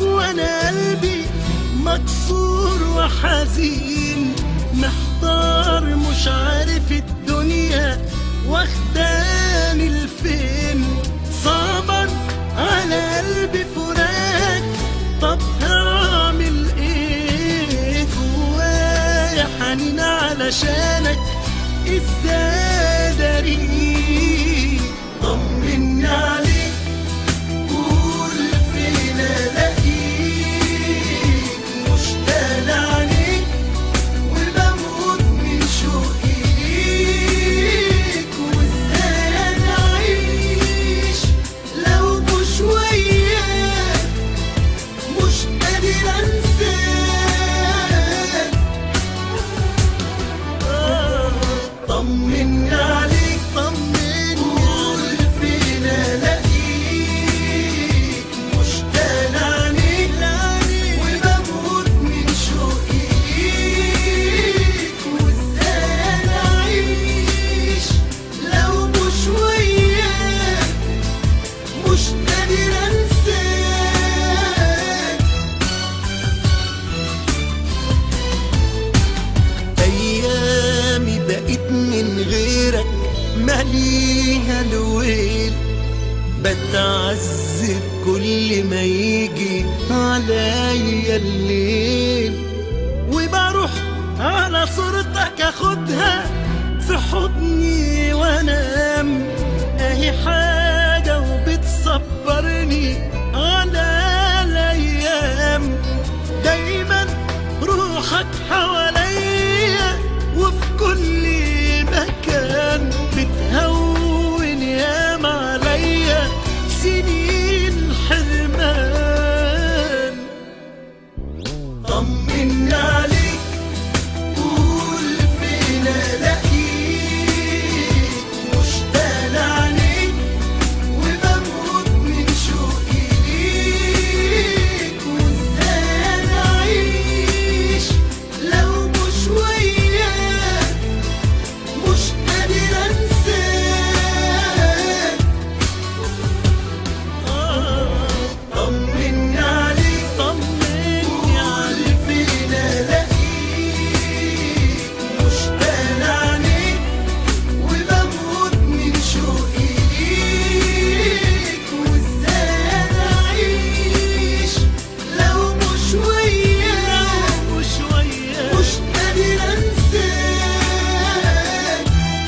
وانا قلبي مكسور وحزين محتار مش عارف الدنيا واخداني لفين صعبا على قلبي فراق طب هعمل ايه جوايا حنين علشانك ازاي داري طمني عليك قول فين الاقيك مشتاق عليك وبموت من شوقي ليك وازاي انا اعيش لو مش وياك مش قادر انساك طمني عليك طمني قول فين الاقيك مشتاق عليك وبموت من شوقي ليك وازاي انا اعيش لو مش وياك مش قادر انساك ايامي بقيت من غيرك ماليها الويل بتعذب كل ما يجي عليا الليل وبروح على صورتك اخدها في حضني وانام اهي حاجة وبتصبرني على الايام دايما روحك حواليا وفي كل مكان بتهون ياما عليا سنين حرمان طمني عليك قول فين الاقيك مشتاق عليك وبموت من شوقي ليك وازاي انا اعيش لو مش وياك مش قادر انساك طمني عليك طمني عليك فين الاقيك مشتاق عليك وبموت من شوقي ليك وازاي انا اعيش لو مش وياك مش وياك مش قادر انساك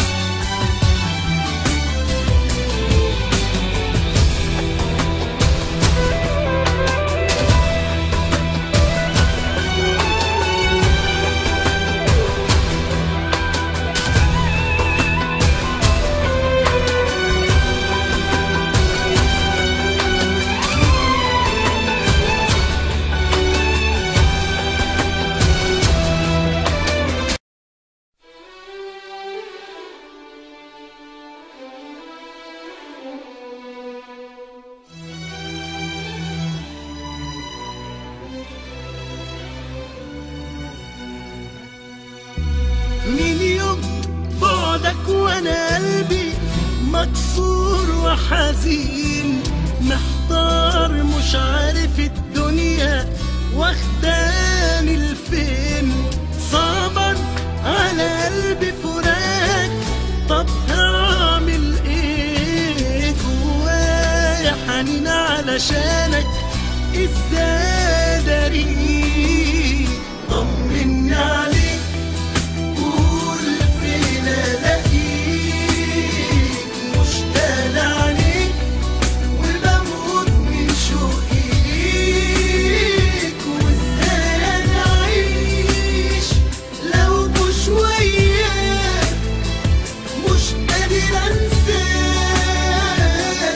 من يوم بعدك وانا قلبي مكسور وحزين محتار مش عارف الدنيا واخداني لفين صعبا على قلبي فراق طب هعمل ايه جوايا حنين علشانك ازاي داري طمني عليك قول فين الاقيك مشتاق عليك وبموت من شوقي ليك وازاي انا اعيش لو مش وياك مش قادر انساك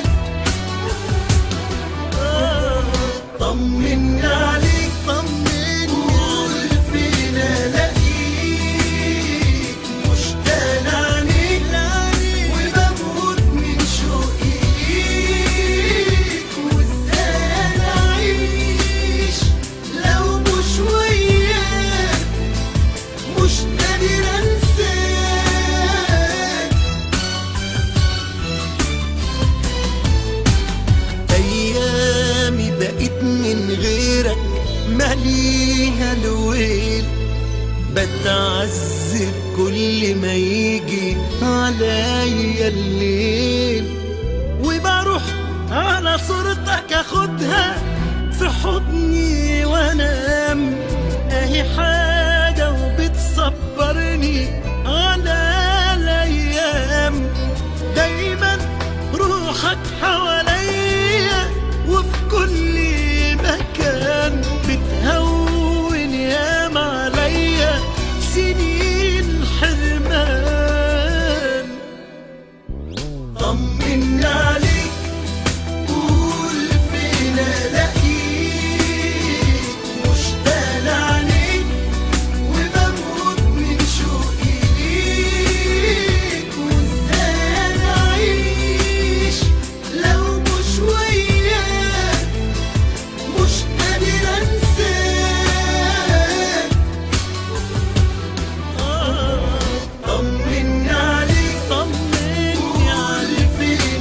طمني عليك طمني قول فين الاقيك بتعذب كل ما يجي عليا الليل وبروح على صورتك اخدها في حضني وانام اهي حاجة وبتصبرني على الايام دايما روحك حواليا وفي كل مكان بتهون ياما عليا سنين حرمان طمني عليك قول فين الاقيك مشتاق لعينيك وبموت من شوقي ليك وازاي انا اعيش لو مش وياك مش قادر انساك طمني عليك طمني عليك فين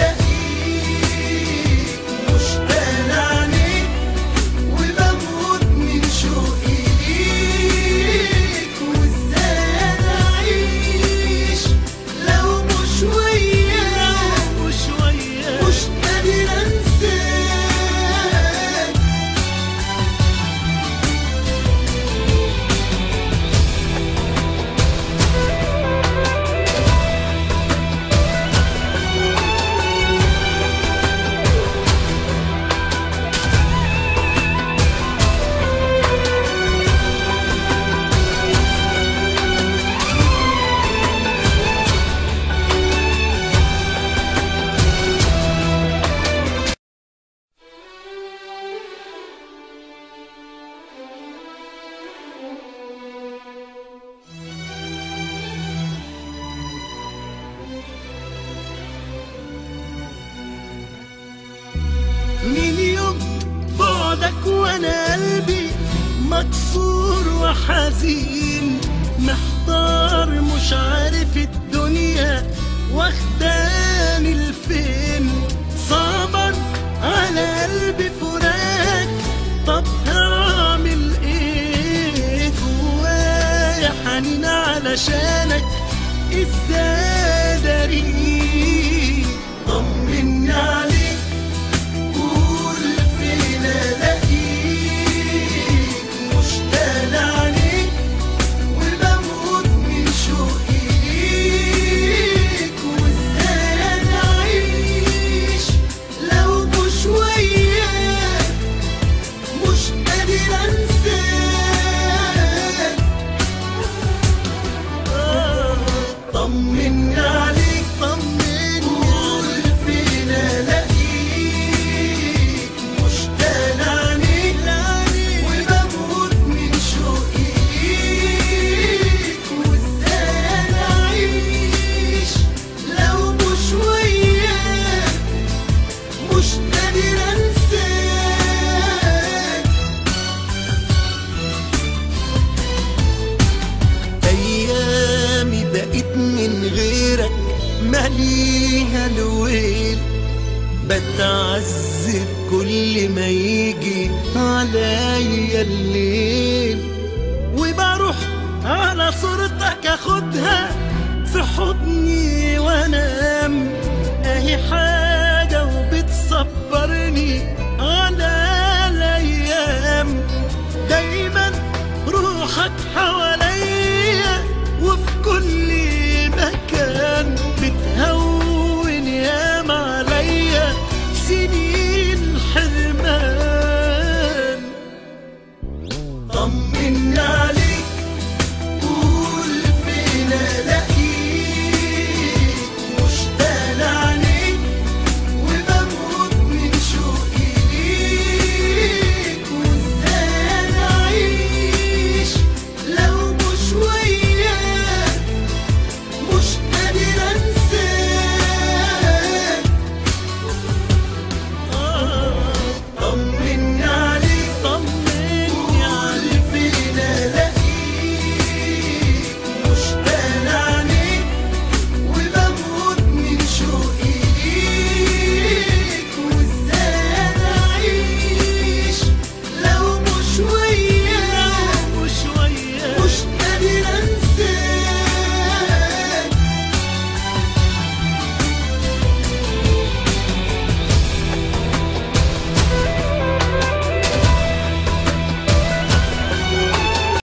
الاقيك مشتاق لعينيك وبموت من شوقي ليك وازاي انا اعيش لو مش وياك مش وياك مش قادر انساك من يوم بعدك وانا قلبي مكسور وحزين محتار مش عارف الدنيا واخداني لفين صعبا على قلبي فراق طب هعمل ايه جوايا حنين علشانك ازاي داري طمني عليك قول فين الاقيك مشتاق لعينيك وبموت من شوقي ليك وازاي انا اعيش لو مش وياك مش قادر انساك طمني عليك طمني قول فين الاقيك مشتاق لعينيك وبموت من شوقي ليك وازاي انا اعيش لو مش وياك مش قادر انساك ايامي بقيت من غيرك ماليها الويل بتعذب كل ما يجي عليا الليل وبروح على صورتك اخدها في حضني وانام اهي حاجة